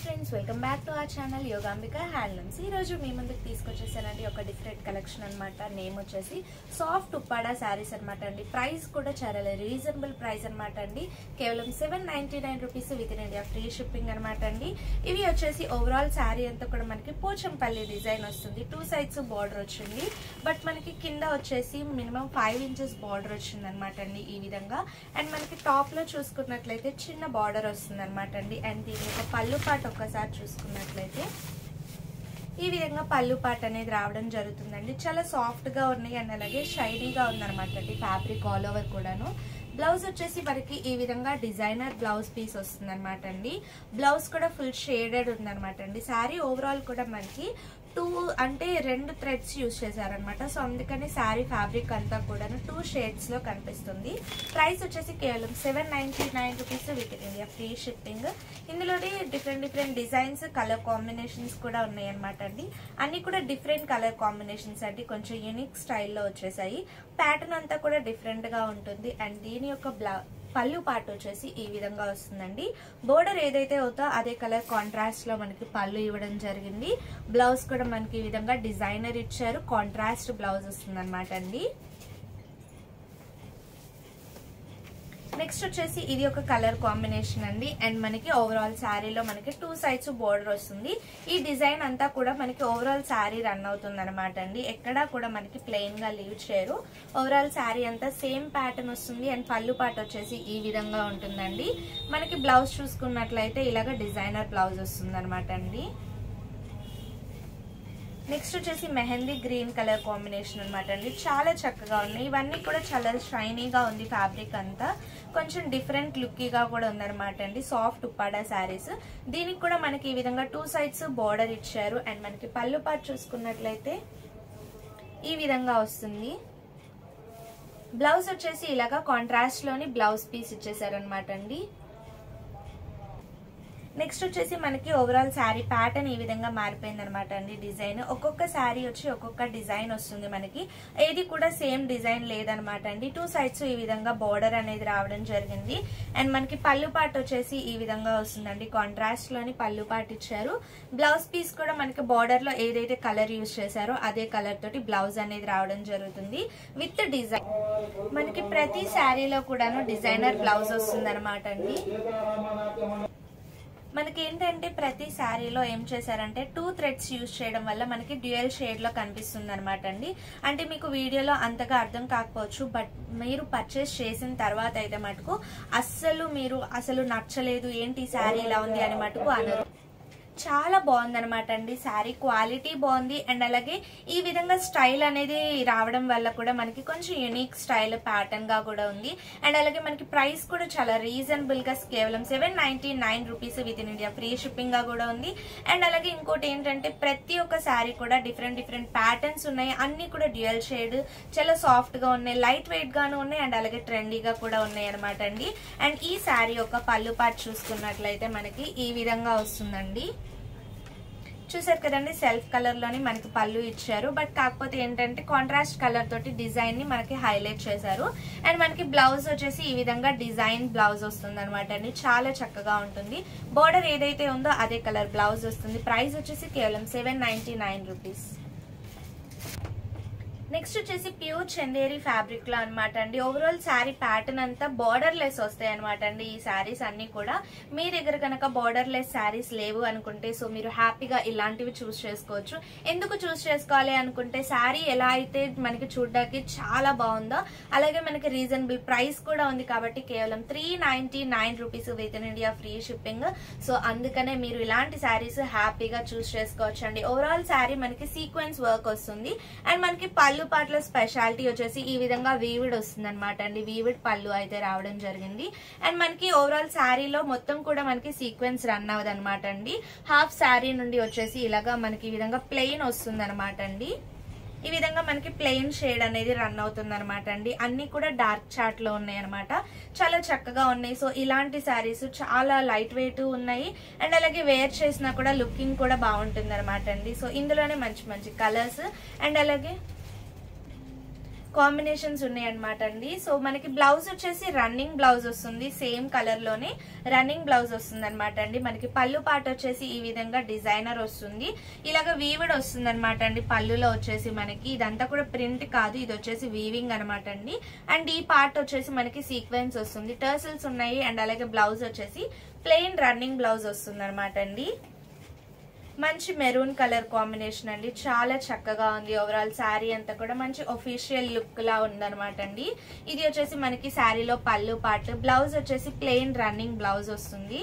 friends welcome back to our channel Yogambika handlooms ఈ రోజు మీ ముందుకు తీసుకొచ్చేసానండి ఒక డిఫరెంట్ కలెక్షన్ అన్నమాట నేమ్ వచ్చేసి సాఫ్ట్ ఉప్పాడా శారీస్ అనమాట అండి ప్రైస్ కూడా చాలా రీజనబుల్ ప్రైస్ అనమాట అండి కేవలం seven ninety nine rupees with in India free shipping అనమాట అండి ఇవి వచ్చేసి ఓవరాల్ శారీ అంతా కూడా మనకి పోచంపల్లి డిజైన్ వస్తుంది టూ సైడ్స్ బార్డర్ వచ్చింది బట్ మనకి కింద వచ్చేసి మినిమం ఫైవ్ ఇంచెస్ బార్డర్ వచ్చింది అనమాట అండి ఈ విధంగా అండ్ మనకి టాప్ లో చూసుకున్నట్లయితే చిన్న బార్డర్ వస్తుంది అనమాట అండి అండ్ దీని యొక్క పళ్ళు పాట ఒక్కసారి చూసుకున్నట్లయితే ఈ విధంగా పళ్ళు పాట అనేది రావడం జరుగుతుందండి చాలా సాఫ్ట్ గా ఉన్నాయి అండ్ అలాగే షైనీగా ఉందన్నమాట అండి ఫ్యాబ్రిక్ ఆల్ ఓవర్ కూడాను బ్లౌజ్ వచ్చేసి మనకి ఈ విధంగా డిజైనర్ బ్లౌజ్ పీస్ వస్తుంది అనమాట అండి బ్లౌజ్ కూడా ఫుల్ షేడెడ్ ఉందన్నమాట అండి శారీ ఓవరాల్ కూడా మనకి టూ అంటే రెండు థ్రెడ్స్ యూజ్ చేశారనమాట సో అందుకని శారీ ఫ్యాబ్రిక్ అంతా కూడా టూ షేడ్స్ లో కనిపిస్తుంది ప్రైస్ వచ్చేసి కేవలం seven ninety nine rupees with India free shipping ఇందులోనే different different designs colour combinations కూడా ఉన్నాయి అనమాట అండి అన్ని కూడా డిఫరెంట్ కలర్ కాంబినేషన్స్ అండి కొంచెం యూనిక్ స్టైల్లో వచ్చేసాయి ప్యాటర్న్ అంతా కూడా డిఫరెంట్ గా ఉంటుంది అండ్ దీని యొక్క బ్లా పళ్ళు పార్ట్ వచ్చేసి ఈ విధంగా వస్తుందండి బోర్డర్ ఏదైతే అవుతో అదే కలర్ కాంట్రాస్ట్ లో మనకి పళ్ళు ఇవ్వడం జరిగింది బ్లౌజ్ కూడా మనకి ఈ విధంగా డిజైనర్ ఇచ్చారు కాంట్రాస్ట్ బ్లౌజ్ వస్తుంది అనమాట అండి నెక్స్ట్ వచ్చేసి ఇది ఒక కలర్ కాంబినేషన్ అండి అండ్ మనకి ఓవరాల్ శారీలో మనకి టూ సైడ్స్ బోర్డర్ వస్తుంది ఈ డిజైన్ అంతా కూడా మనకి ఓవరాల్ శారీ రన్ అవుతుంది అనమాట అండి ఎక్కడా కూడా మనకి ప్లెయిన్ గా లీవ్ చేయరు ఓవరాల్ శారీ అంతా సేమ్ ప్యాటర్న్ వస్తుంది అండ్ పళ్ళు పాట వచ్చేసి ఈ విధంగా ఉంటుందండి మనకి బ్లౌజ్ చూసుకున్నట్లయితే ఇలాగ డిజైనర్ బ్లౌజ్ వస్తుంది అనమాట అండి నెక్స్ట్ వచ్చేసి మెహందీ గ్రీన్ కలర్ కాంబినేషన్ అనమాట అండి చాలా చక్కగా ఉన్నాయి ఇవన్నీ కూడా చాలా షైనీగా ఉంది ఫ్యాబ్రిక్ అంతా కొంచెం డిఫరెంట్ లుక్కీగా కూడా ఉందన్నమాట అండి సాఫ్ట్ ఉప్పాడా శారీస్ దీనికి కూడా మనకి ఈ విధంగా టూ సైడ్స్ బార్డర్ ఇచ్చారు అండ్ మనకి పళ్ళు పాటు చూసుకున్నట్లయితే ఈ విధంగా వస్తుంది బ్లౌజ్ వచ్చేసి ఇలాగా కాంట్రాస్ట్ లోని బ్లౌజ్ పీస్ ఇచ్చేసారనమాట అండి నెక్స్ట్ వచ్చేసి మనకి ఓవరాల్ శారీ ప్యాటర్న్ ఈ విధంగా మారిపోయింది అనమాట అండి డిజైన్ ఒక్కొక్క శారీ వచ్చి ఒక్కొక్క డిజైన్ వస్తుంది మనకి ఏది కూడా సేమ్ డిజైన్ లేదనమాట అండి టూ సైడ్స్ ఈ విధంగా బార్డర్ అనేది రావడం జరిగింది అండ్ మనకి పళ్ళు పాట్ వచ్చేసి ఈ విధంగా వస్తుందండి కాంట్రాస్ట్ లోని పళ్ళు పాట్ ఇచ్చారు బ్లౌజ్ పీస్ కూడా మనకి బార్డర్ లో ఏదైతే కలర్ యూజ్ చేశారో అదే కలర్ తోటి బ్లౌజ్ అనేది రావడం జరుగుతుంది విత్ డిజైన్ మనకి ప్రతి శారీలో కూడాను డిజైనర్ బ్లౌజ్ వస్తుంది అనమాట అండి మనకి ఏంటంటే ప్రతి శారీలో ఏం చేశారంటే టూ థ్రెడ్స్ యూజ్ చేయడం వల్ల మనకి డ్యూయల్ షేడ్ లో కనిపిస్తుంది అనమాట అండి అంటే మీకు వీడియోలో అంతగా అర్థం కాకపోవచ్చు బట్ మీరు పర్చేస్ చేసిన తర్వాత అయితే మటుకు అస్సలు మీరు అసలు నచ్చలేదు ఏంటి శారీ ఇలా ఉంది అని మటుకు అనరు చాలా బాగుందనమాట అండి శారీ క్వాలిటీ బాగుంది అండ్ అలాగే ఈ విధంగా స్టైల్ అనేది రావడం వల్ల కూడా మనకి కొంచెం యూనిక్ స్టైల్ ప్యాటర్న్ గా కూడా ఉంది అండ్ అలాగే మనకి ప్రైస్ కూడా చాలా రీజనబుల్ గా కేవలం seven ninety nine rupees with in India free shipping గా కూడా ఉంది అండ్ అలాగే ఇంకోటి ఏంటంటే ప్రతి ఒక్క శారీ కూడా డిఫరెంట్ డిఫరెంట్ ప్యాటర్న్స్ ఉన్నాయి అన్ని కూడా డ్యూయల్ షేడ్ చాలా సాఫ్ట్ గా ఉన్నాయి లైట్ వెయిట్ గాను ఉన్నాయి అండ్ అలాగే ట్రెండీగా కూడా ఉన్నాయి అనమాట అండి అండ్ ఈ శారీ యొక్క పళ్ళు పాటు చూసుకున్నట్లయితే మనకి ఈ విధంగా వస్తుందండి చూసారు కదండి సెల్ఫ్ కలర్ లోని మనకి పళ్ళు ఇచ్చారు బట్ కాకపోతే ఏంటంటే కాంట్రాస్ట్ కలర్ తోటి డిజైన్ ని మనకి హైలైట్ చేశారు అండ్ మనకి బ్లౌజ్ వచ్చేసి ఈ విధంగా డిజైన్ బ్లౌజ్ వస్తుంది అనమాట అండి చాలా చక్కగా ఉంటుంది బోర్డర్ ఏదైతే ఉందో అదే కలర్ బ్లౌజ్ వస్తుంది ప్రైస్ వచ్చేసి కేవలం seven ninety nine rupees next వచ్చేసి ప్యూర్ చందేరి ఫ్యాబ్రిక్ లో అనమాట అండి ఓవరాల్ శారీ ప్యాటర్న్ అంతా బార్డర్ లెస్ వస్తాయి అనమాట అండి ఈ శారీస్ అన్ని కూడా మీ దగ్గర కనుక బార్డర్ లెస్ శారీస్ లేవు అనుకుంటే సో మీరు హ్యాపీగా ఇలాంటివి చూస్ చేసుకోవచ్చు ఎందుకు చూస్ చేసుకోవాలి అనుకుంటే శారీ ఎలా అయితే మనకి చూడడానికి చాలా బాగుందో అలాగే మనకి రీజనబుల్ ప్రైస్ కూడా ఉంది కాబట్టి కేవలం three ninety nine rupees with in India free shipping so అందుకనే మీరు ఇలాంటి శారీస్ హ్యాపీగా చూస్ చేసుకోవచ్చు అండి ఓవరాల్ శారీ మనకి సీక్వెన్స్ వర్క్ వస్తుంది అండ్ మనకి పళ్ళు పాటల స్పెషాలిటీ వచ్చేసి ఈ విధంగా వీవిడ్ వస్తుంది అనమాట అండి వీవిడ్ పళ్ళు అయితే రావడం జరిగింది అండ్ మనకి ఓవరాల్ శారీలో మొత్తం కూడా మనకి సీక్వెన్స్ రన్ అవ్వదు అనమాట అండి హాఫ్ శారీ నుండి వచ్చేసి ఇలాగా మనకి ఈ విధంగా ప్లెయిన్ వస్తుంది అనమాట అండి ఈ విధంగా మనకి ప్లెయిన్ షేడ్ అనేది రన్ అవుతుంది అనమాట అండి అన్ని కూడా డార్క్ చార్ట్ లో ఉన్నాయి అనమాట చాలా చక్కగా ఉన్నాయి సో ఇలాంటి శారీస్ చాలా లైట్ వెయిట్ ఉన్నాయి అండ్ అలాగే వేర్ చేసినా కూడా లుకింగ్ కూడా బాగుంటుంది అనమాట అండి సో ఇందులోనే మంచి మంచి కలర్స్ అండ్ అలాగే కాంబినేషన్స్ ఉన్నాయి అనమాట అండి సో మనకి బ్లౌజ్ వచ్చేసి రన్నింగ్ బ్లౌజ్ వస్తుంది సేమ్ కలర్ లోనే రన్నింగ్ బ్లౌజ్ వస్తుంది అనమాట అండి మనకి పళ్ళు పాట వచ్చేసి ఈ విధంగా డిజైనర్ వస్తుంది ఇలాగ వీవిడ్ వస్తుంది అనమాట అండి పళ్ళులో వచ్చేసి మనకి ఇదంతా కూడా ప్రింట్ కాదు ఇది వచ్చేసి వీవింగ్ అనమాట అండి అండ్ ఈ పార్ట్ వచ్చేసి మనకి సీక్వెన్స్ వస్తుంది టర్సల్స్ ఉన్నాయి అండ్ అలాగే బ్లౌజ్ వచ్చేసి ప్లెయిన్ రన్నింగ్ బ్లౌజ్ వస్తుంది అనమాట అండి మంచి మెరూన్ కలర్ కాంబినేషన్ అండి చాలా చక్కగా ఉంది ఓవరాల్ శారీ అంతా కూడా మంచి ఒఫీషియల్ లుక్ లా ఉందన్నమాట అండి ఇది వచ్చేసి మనకి శారీలో పళ్ళు పార్ట్ బ్లౌజ్ వచ్చేసి ప్లెయిన్ రన్నింగ్ బ్లౌజ్ వస్తుంది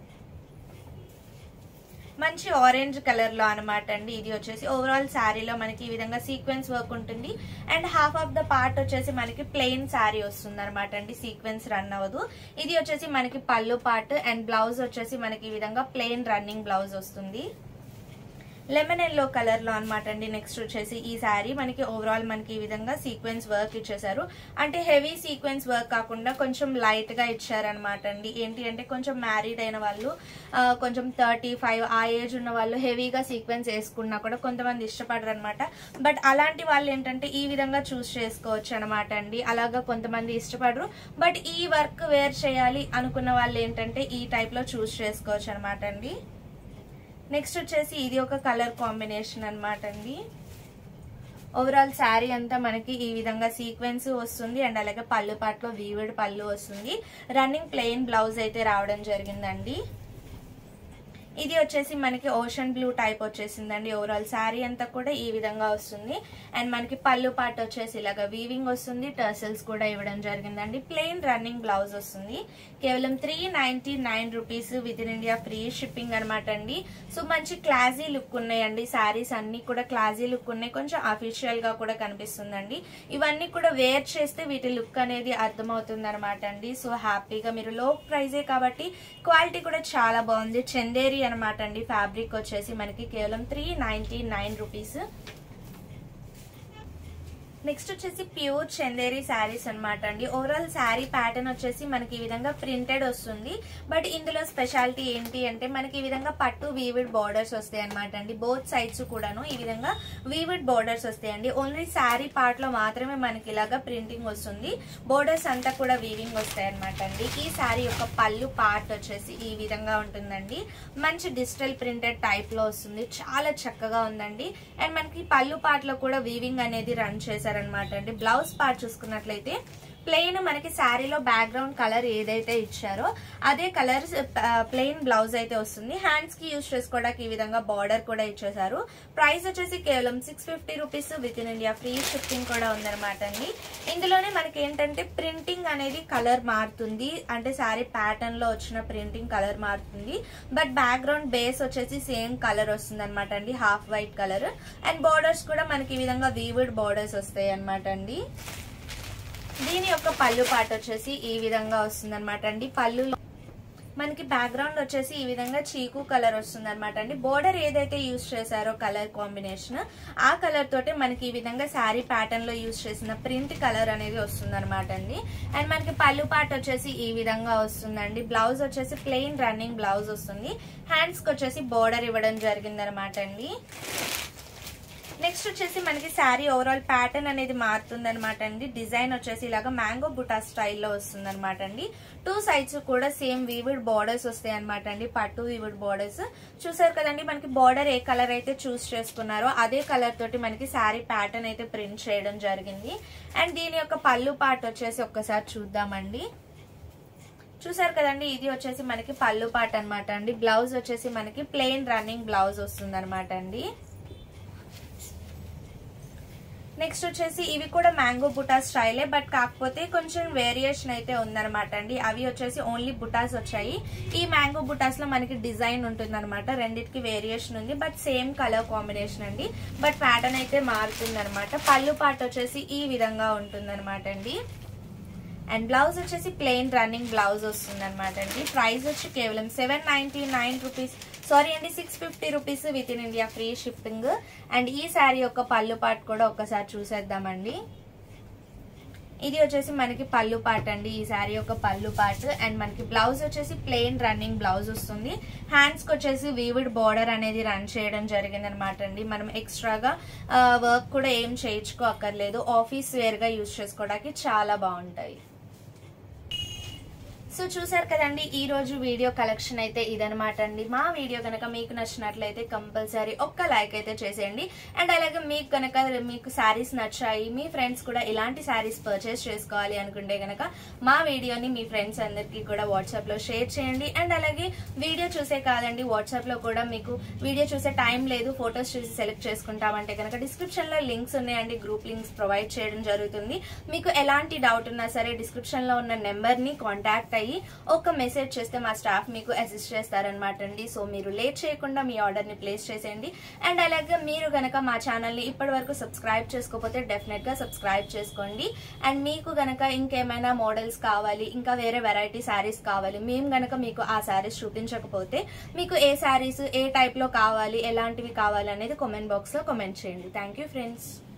మంచి ఆరెంజ్ కలర్ లో అనమాట అండి ఇది వచ్చేసి ఓవరాల్ శారీలో మనకి ఈ విధంగా సీక్వెన్స్ వర్క్ ఉంటుంది and half of the part వచ్చేసి మనకి ప్లెయిన్ శారీ వస్తుంది అనమాట అండి సీక్వెన్స్ రన్ అవ్వదు ఇది వచ్చేసి మనకి పళ్ళు పార్ట్ అండ్ బ్లౌజ్ వచ్చేసి మనకి ఈ విధంగా ప్లెయిన్ రన్నింగ్ బ్లౌజ్ వస్తుంది లెమన్ ఎల్లో కలర్ లో అనమాట అండి నెక్స్ట్ వచ్చేసి ఈ శారీ మనకి ఓవరాల్ మనకి ఈ విధంగా సీక్వెన్స్ వర్క్ ఇచ్చేసారు అంటే హెవీ సీక్వెన్స్ వర్క్ కాకుండా కొంచెం లైట్ గా ఇచ్చారనమాట అండి ఏంటి అంటే కొంచెం మ్యారీడ్ అయిన వాళ్ళు ఆ, కొంచెం థర్టీ ఫైవ్ ఆ ఏజ్ ఉన్న వాళ్ళు హెవీగా సీక్వెన్స్ వేసుకున్నా కూడా కొంతమంది ఇష్టపడరు అనమాట బట్ అలాంటి వాళ్ళు ఏంటంటే ఈ విధంగా చూస్ చేసుకోవచ్చు అనమాట అండి అలాగా కొంతమంది ఇష్టపడరు బట్ ఈ వర్క్ వేర్ చేయాలి అనుకున్న వాళ్ళు ఏంటంటే ఈ టైప్ లో చూస్ చేసుకోవచ్చు అనమాట అండి నెక్స్ట్ వచ్చేసి ఇది ఒక కలర్ కాంబినేషన్ అనమాట అండి ఓవరాల్ శారీ అంతా మనకి ఈ విధంగా సీక్వెన్స్ వస్తుంది అండ్ అలాగే పళ్ళు పాటలో వీవిడ్ పళ్ళు వస్తుంది రన్నింగ్ ప్లెయిన్ బ్లౌజ్ అయితే రావడం జరిగిందండి ఇది వచ్చేసి మనకి ఓషన్ బ్లూ టైప్ వచ్చేసిందండి ఓవరాల్ శారీ అంతా కూడా ఈ విధంగా వస్తుంది అండ్ మనకి పళ్ళు పాట వచ్చేసి ఇలాగా వీవింగ్ వస్తుంది టర్సల్స్ కూడా ఇవ్వడం జరిగిందండి ప్లెయిన్ రన్నింగ్ బ్లౌజ్ వస్తుంది కేవలం three ninety nine rupees with in India free shipping అనమాట అండి సో మంచి క్లాసీ లుక్ ఉన్నాయండి శారీస్ అన్ని కూడా క్లాసీ లుక్ ఉన్నాయి కొంచెం అఫీషియల్ గా కూడా కనిపిస్తుందండి ఇవన్నీ కూడా వేర్ చేస్తే వీటి లుక్ అనేది అర్థమవుతుంది అనమాట అండి సో హ్యాపీగా మీరు లో ప్రైజే కాబట్టి క్వాలిటీ కూడా చాలా బాగుంది చందేరి అనమాట అండి ఫ్యాబ్రిక్ వచ్చేసి మనకి కేవలం three ninety nine rupees next వచ్చేసి ప్యూర్ చందేరి శారీస్ అన్నమాట అండి ఓవరాల్ శారీ ప్యాటర్న్ వచ్చేసి మనకి ఈ విధంగా ప్రింటెడ్ వస్తుంది బట్ ఇందులో స్పెషాలిటీ ఏంటి అంటే మనకి ఈ విధంగా పట్టు వీవిడ్ బార్డర్స్ వస్తాయి అనమాట అండి బోత్ సైడ్స్ కూడాను ఈ విధంగా వీవిడ్ బార్డర్స్ వస్తాయండి ఓన్లీ శారీ పార్ట్ లో మాత్రమే మనకి ఇలాగా ప్రింటింగ్ వస్తుంది బోర్డర్స్ అంతా కూడా వీవింగ్ వస్తాయి అనమాట అండి ఈ శారీ యొక్క పళ్ళు పార్ట్ వచ్చేసి ఈ విధంగా ఉంటుందండి మంచి డిజిటల్ ప్రింటెడ్ టైప్ లో వస్తుంది చాలా చక్కగా ఉందండి అండ్ మనకి పళ్ళు పార్ట్ లో కూడా వీవింగ్ అనేది రన్ చేశారనమాట అండి బ్లౌజ్ పార్ట్ చూసుకున్నట్లయితే ప్లెయిన్ మనకి శారీలో బ్యాక్గ్రౌండ్ కలర్ ఏదైతే ఇచ్చారో అదే కలర్ ప్లెయిన్ బ్లౌజ్ అయితే వస్తుంది హ్యాండ్స్ కి యూజ్ చేసుకోవడానికి ఈ విధంగా బార్డర్ కూడా ఇచ్చేసారు ప్రైస్ వచ్చేసి కేవలం six fifty rupees with in India free shipping కూడా ఉందన్నమాట అండి ఇందులోనే మనకి ఏంటంటే ప్రింటింగ్ అనేది కలర్ మారుతుంది అంటే శారీ ప్యాటర్న్ లో వచ్చిన ప్రింటింగ్ కలర్ మారుతుంది బట్ బ్యాక్గ్రౌండ్ బేస్ వచ్చేసి సేమ్ కలర్ వస్తుంది అనమాట అండి half white colour and borders కూడా మనకి ఈ విధంగా వీవుడ్ బార్డర్స్ వస్తాయి అనమాట అండి దీని యొక్క పళ్ళు పాట వచ్చేసి ఈ విధంగా వస్తుంది అనమాట అండి పళ్ళు మనకి బ్యాక్గ్రౌండ్ వచ్చేసి ఈ విధంగా చీకు కలర్ వస్తుంది అనమాట అండి బోర్డర్ ఏదైతే యూస్ చేశారో కలర్ కాంబినేషన్ ఆ కలర్ తోటే మనకి ఈ విధంగా శారీ ప్యాటర్న్ లో యూస్ చేసిన ప్రింట్ కలర్ అనేది వస్తుంది అనమాట అండి అండ్ మనకి పళ్ళు పాట వచ్చేసి ఈ విధంగా వస్తుందండి బ్లౌజ్ వచ్చేసి ప్లెయిన్ రన్నింగ్ బ్లౌజ్ వస్తుంది హ్యాండ్స్ కి వచ్చేసి బోర్డర్ ఇవ్వడం జరిగింది అనమాట అండి నెక్స్ట్ వచ్చేసి మనకి శారీ ఓవరాల్ ప్యాటర్న్ అనేది మారుతుంది అనమాట అండి డిజైన్ వచ్చేసి ఇలాగా మ్యాంగో బుటా స్టైల్లో వస్తుంది అనమాట అండి టూ సైడ్స్ కూడా సేమ్ వీవుడ్ బార్డర్స్ వస్తాయి అనమాట అండి పట్టు వీవుడ్ బార్డర్స్ చూసారు కదండి మనకి బార్డర్ ఏ కలర్ అయితే చూస్ చేసుకున్నారో అదే కలర్ తోటి మనకి శారీ ప్యాటర్న్ అయితే ప్రింట్ చేయడం జరిగింది అండ్ దీని యొక్క పళ్ళు పార్ట్ వచ్చేసి ఒక్కసారి చూద్దామండి చూసారు కదండి ఇది వచ్చేసి మనకి పళ్ళు పార్ట్ అనమాట అండి బ్లౌజ్ వచ్చేసి మనకి ప్లెయిన్ రన్నింగ్ బ్లౌజ్ వస్తుంది అనమాట అండి నెక్స్ట్ వచ్చేసి ఇవి కూడా మ్యాంగో బుటా స్టైలే బట్ కాకపోతే కొంచెం వేరియేషన్ అయితే ఉందన్నమాట అండి అవి వచ్చేసి ఓన్లీ బుటాస్ వచ్చాయి ఈ మ్యాంగో బుటాస్ లో మనకి డిజైన్ ఉంటుంది అనమాట రెండింటికి వేరియేషన్ ఉంది బట్ సేమ్ కలర్ కాంబినేషన్ అండి బట్ ప్యాటర్న్ అయితే మారుతుంది అనమాట పళ్ళు పాట వచ్చేసి ఈ విధంగా ఉంటుంది అనమాట అండి అండ్ బ్లౌజ్ వచ్చేసి ప్లెయిన్ రన్నింగ్ బ్లౌజ్ వస్తుంది అనమాట అండి ప్రైస్ వచ్చి కేవలం seven ninety nine rupees sorry అండి six fifty rupees with in India free shipping and ఈ శారీ యొక్క పళ్ళు పాటు కూడా ఒకసారి చూసేద్దామండి ఇది వచ్చేసి మనకి పళ్ళు పాట అండి ఈ శారీ యొక్క పళ్ళు పాట అండ్ మనకి బ్లౌజ్ వచ్చేసి ప్లెయిన్ రన్నింగ్ బ్లౌజ్ వస్తుంది హ్యాండ్స్ కి వచ్చేసి వీవిడ్ బార్డర్ అనేది రన్ చేయడం జరిగింది అనమాట అండి మనం ఎక్స్ట్రాగా వర్క్ కూడా ఏం చేయించుకో అక్కర్లేదు ఆఫీస్ వేర్ గా యూజ్ చేసుకోవడానికి చాలా బాగుంటాయి సో చూసారు కదండి ఈ రోజు వీడియో కలెక్షన్ అయితే ఇదనమాట అండి మా వీడియో కనుక మీకు నచ్చినట్లయితే కంపల్సరీ ఒక్క లైక్ అయితే చేసేయండి అండ్ అలాగే మీకు కనుక మీకు శారీస్ నచ్చాయి మీ ఫ్రెండ్స్ కూడా ఇలాంటి శారీస్ పర్చేస్ చేసుకోవాలి అనుకుంటే కనుక మా వీడియోని మీ ఫ్రెండ్స్ అందరికీ కూడా వాట్సాప్ లో షేర్ చేయండి అండ్ అలాగే వీడియో చూసే కాదండి వాట్సాప్ లో కూడా మీకు వీడియో చూసే టైం లేదు ఫొటోస్ చూసి సెలెక్ట్ చేసుకుంటామంటే కనుక డిస్క్రిప్షన్ లో లింక్స్ ఉన్నాయండి గ్రూప్ లింక్స్ ప్రొవైడ్ చేయడం జరుగుతుంది మీకు ఎలాంటి డౌట్ ఉన్నా సరే డిస్క్రిప్షన్ లో ఉన్న నెంబర్ ని కాంటాక్ట్ అయ్యి ఒక మెసేజ్ చేస్తే మా స్టాఫ్ మీకు అసిస్ట్ చేస్తారనమాట అండి సో మీరు లేట్ చేయకుండా మీ ఆర్డర్ ని ప్లేస్ చేసేయండి అండ్ అలాగే మీరు గనక మా ఛానల్ ని ఇప్పటి వరకు సబ్స్క్రైబ్ చేసుకోకపోతే డెఫినెట్ గా సబ్స్క్రైబ్ చేసుకోండి అండ్ మీకు గనక ఇంకేమైనా మోడల్స్ కావాలి ఇంకా వేరే వెరైటీ శారీస్ కావాలి మేము గనక మీకు ఆ శారీస్ చూపించకపోతే మీకు ఏ శారీస్ ఏ టైప్ లో కావాలి ఎలాంటివి కావాలి అనేది కామెంట్ బాక్స్ లో కామెంట్ చేయండి థ్యాంక్ యూ ఫ్రెండ్స్